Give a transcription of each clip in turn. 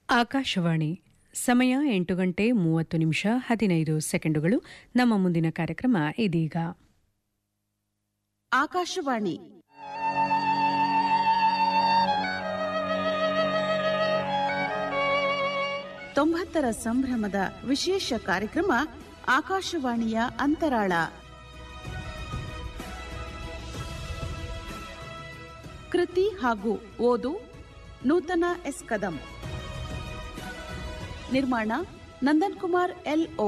ಆಕಾಶವಾಣಿ ಸಮಯ ಎಂಟು ಗಂಟೆ ಮೂವತ್ತು ನಿಮಿಷ ಹದಿನೈದು ಸೆಕೆಂಡುಗಳು ನಮ್ಮ ಮುಂದಿನ ಕಾರ್ಯಕ್ರಮ ಇದೀಗ ಆಕಾಶವಾಣಿ ತೊಂಬತ್ತರ ಸಂಭ್ರಮದ ವಿಶೇಷ ಕಾರ್ಯಕ್ರಮ ಆಕಾಶವಾಣಿಯ ಅಂತರಾಳ ಕೃತಿ ಹಾಗೂ ಓದು ನೂತನ ಎಸ್ ಕದಂ ನಿರ್ಮಾಣ ನಂದನ್ ಕುಮಾರ್ ಎಲ್ ಓ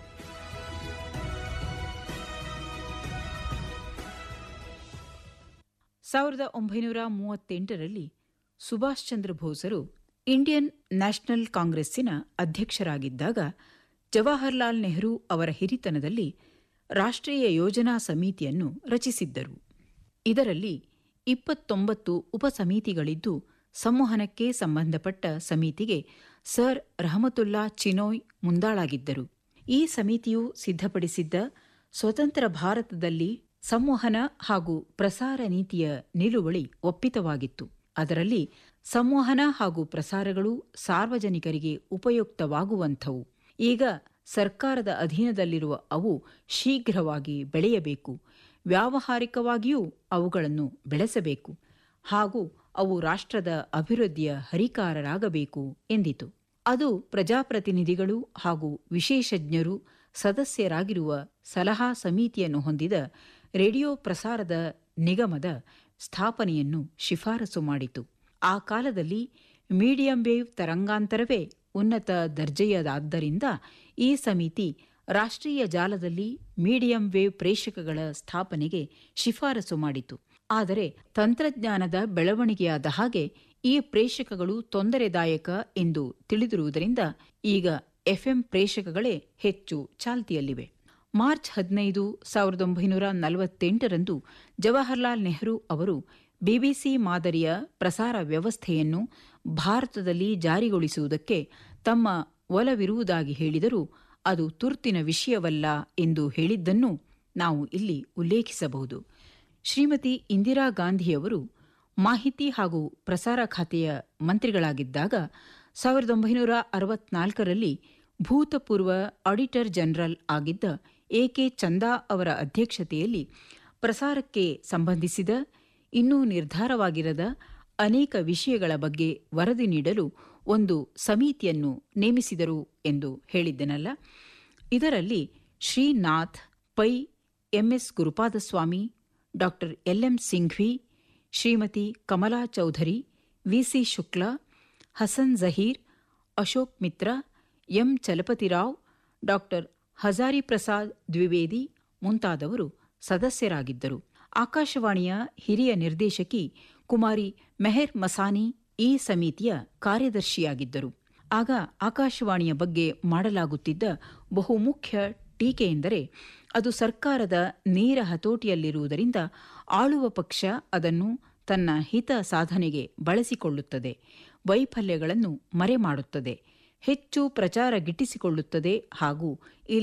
ಸಾವಿರದ ಒಂಬೈನೂರ ಮೂವತ್ತೆಂಟರಲ್ಲಿ ಸುಭಾಷ್ ಚಂದ್ರ ಬೋಸರು ಇಂಡಿಯನ್ ನ್ಯಾಷನಲ್ ಕಾಂಗ್ರೆಸ್ಸಿನ ಅಧ್ಯಕ್ಷರಾಗಿದ್ದಾಗ ಜವಾಹರ್ಲಾಲ್ ನೆಹರು ಅವರ ಹಿರಿತನದಲ್ಲಿ ರಾಷ್ಟ್ರೀಯ ಯೋಜನಾ ಸಮಿತಿಯನ್ನು ರಚಿಸಿದ್ದರು ಇದರಲ್ಲಿ ಇಪ್ಪತ್ತೊಂಬತ್ತು ಉಪಸಮಿತಿಗಳಿದ್ದು ಸಂವಹನಕ್ಕೆ ಸಂಬಂಧಪಟ್ಟ ಸಮಿತಿಗೆ ಸರ್ ರಹಮತುಲ್ಲಾ ಚಿನೋಯ್ ಮುಂದಾಳಾಗಿದ್ದರು ಈ ಸಮಿತಿಯು ಸಿದ್ಧಪಡಿಸಿದ್ದ ಸ್ವತಂತ್ರ ಭಾರತದಲ್ಲಿ ಸಂವಹನ ಹಾಗೂ ಪ್ರಸಾರ ನೀತಿಯ ನಿಲುವಳಿ ಒಪ್ಪಿತವಾಗಿತ್ತು ಅದರಲ್ಲಿ ಸಂವಹನ ಹಾಗೂ ಪ್ರಸಾರಗಳು ಸಾರ್ವಜನಿಕರಿಗೆ ಉಪಯುಕ್ತವಾಗುವಂಥವು ಈಗ ಸರ್ಕಾರದ ಅಧೀನದಲ್ಲಿರುವ ಅವು ಶೀಘ್ರವಾಗಿ ಬೆಳೆಯಬೇಕು ವ್ಯಾವಹಾರಿಕವಾಗಿಯೂ ಅವುಗಳನ್ನು ಬೆಳೆಸಬೇಕು ಹಾಗೂ ಅವು ರಾಷ್ಟ್ರದ ಅಭಿವೃದ್ಧಿಯ ಹರಿಕಾರರಾಗಬೇಕು ಎಂದಿತು ಅದು ಪ್ರಜಾಪ್ರತಿನಿಧಿಗಳು ಹಾಗೂ ವಿಶೇಷಜ್ಞರು ಸದಸ್ಯರಾಗಿರುವ ಸಲಹಾ ಸಮಿತಿಯನ್ನು ಹೊಂದಿದ ರೇಡಿಯೋ ಪ್ರಸಾರದ ನಿಗಮದ ಸ್ಥಾಪನೆಯನ್ನು ಶಿಫಾರಸು ಮಾಡಿತು ಆ ಕಾಲದಲ್ಲಿ ಮೀಡಿಯಂ ವೇವ್ ತರಂಗಾಂತರವೇ ಉನ್ನತ ದರ್ಜೆಯದಾದ್ದರಿಂದ ಈ ಸಮಿತಿ ರಾಷ್ಟ್ರೀಯ ಜಾಲದಲ್ಲಿ ಮೀಡಿಯಂ ವೇವ್ ಪ್ರೇಷಕಗಳ ಸ್ಥಾಪನೆಗೆ ಶಿಫಾರಸು ಮಾಡಿತು ಆದರೆ ತಂತ್ರಜ್ಞಾನದ ಬೆಳವಣಿಗೆಯಾದ ಹಾಗೆ ಈ ಪ್ರೇಷಕಗಳು ತೊಂದರೆದಾಯಕ ಎಂದು ತಿಳಿದಿರುವುದರಿಂದ ಈಗ ಎಫ್ಎಂ ಪ್ರೇಷಕಗಳೇ ಹೆಚ್ಚು ಚಾಲ್ತಿಯಲ್ಲಿವೆ ಮಾರ್ಚ್ ಹದಿನೈದು ಸಾವಿರದ ಒಂಬೈನೂರ ನಲವತ್ತೆಂಟರಂದು ಜವಾಹರ್ಲಾಲ್ ನೆಹರು ಅವರು ಬಿಬಿಸಿ ಮಾದರಿಯ ಪ್ರಸಾರ ವ್ಯವಸ್ಥೆಯನ್ನು ಭಾರತದಲ್ಲಿ ಜಾರಿಗೊಳಿಸುವುದಕ್ಕೆ ತಮ್ಮ ಒಲವಿರುವುದಾಗಿ ಹೇಳಿದರೂ ಅದು ತುರ್ತಿನ ವಿಷಯವಲ್ಲ ಎಂದು ಹೇಳಿದ್ದನ್ನು ನಾವು ಇಲ್ಲಿ ಉಲ್ಲೇಖಿಸಬಹುದು ಶ್ರೀಮತಿ ಇಂದಿರಾ ಗಾಂಧಿಯವರು ಮಾಹಿತಿ ಹಾಗೂ ಪ್ರಸಾರ ಖಾತೆಯ ಮಂತ್ರಿಗಳಾಗಿದ್ದಾಗ ಸಾವಿರದ ಒಂಬೈನೂರ ಅರವತ್ನಾಲ್ಕರಲ್ಲಿ ಭೂತಪೂರ್ವ ಆಡಿಟರ್ ಜನರಲ್ ಆಗಿದ್ದ ಎಕೆ ಚಂದಾ ಅವರ ಅಧ್ಯಕ್ಷತೆಯಲ್ಲಿ ಪ್ರಸಾರಕ್ಕೆ ಸಂಬಂಧಿಸಿದ ಇನ್ನೂ ನಿರ್ಧಾರವಾಗಿರದ ಅನೇಕ ವಿಷಯಗಳ ಬಗ್ಗೆ ವರದಿ ನೀಡಲು ಒಂದು ಸಮಿತಿಯನ್ನು ನೇಮಿಸಿದರು ಎಂದು ಹೇಳಿದ್ದೆನಲ್ಲ ಇದರಲ್ಲಿ Srinath Pai MS Gurupadaswamy doctor LM Singhvi Shrimati Kamala Chaudhari VC Shukla Hasan Zaheer Ashok Mitra M Chalapathirao doctor Hazari Prasad Dwivedi ಮುಂತಾದವರು ಸದಸ್ಯರಾಗಿದ್ದರು ಆಕಾಶವಾಣಿಯ ಹಿರಿಯ ನಿರ್ದೇಶಕಿ ಕುಮಾರಿ ಮೆಹರ್ ಮಸಾನಿ ಈ ಸಮಿತಿಯ ಕಾರ್ಯದರ್ಶಿಯಾಗಿದ್ದರು ಆಗ ಆಕಾಶವಾಣಿಯ ಬಗ್ಗೆ ಮಾಡಲಾಗುತ್ತಿದ್ದ ಬಹುಮುಖ್ಯ ಟೀಕೆಯೆಂದರೆ ಅದು ಸರ್ಕಾರದ ನೇರ ಹತೋಟಿಯಲ್ಲಿರುವುದರಿಂದ ಆಳುವ ಪಕ್ಷ ಅದನ್ನು ತನ್ನ ಹಿತ ಸಾಧನೆಗೆ ಬಳಸಿಕೊಳ್ಳುತ್ತದೆ ವೈಫಲ್ಯಗಳನ್ನು ಮರೆಮಾಡುತ್ತದೆ ಹೆಚ್ಚು ಪ್ರಚಾರ ಗಿಟ್ಟಿಸಿಕೊಳ್ಳುತ್ತದೆ ಹಾಗೂ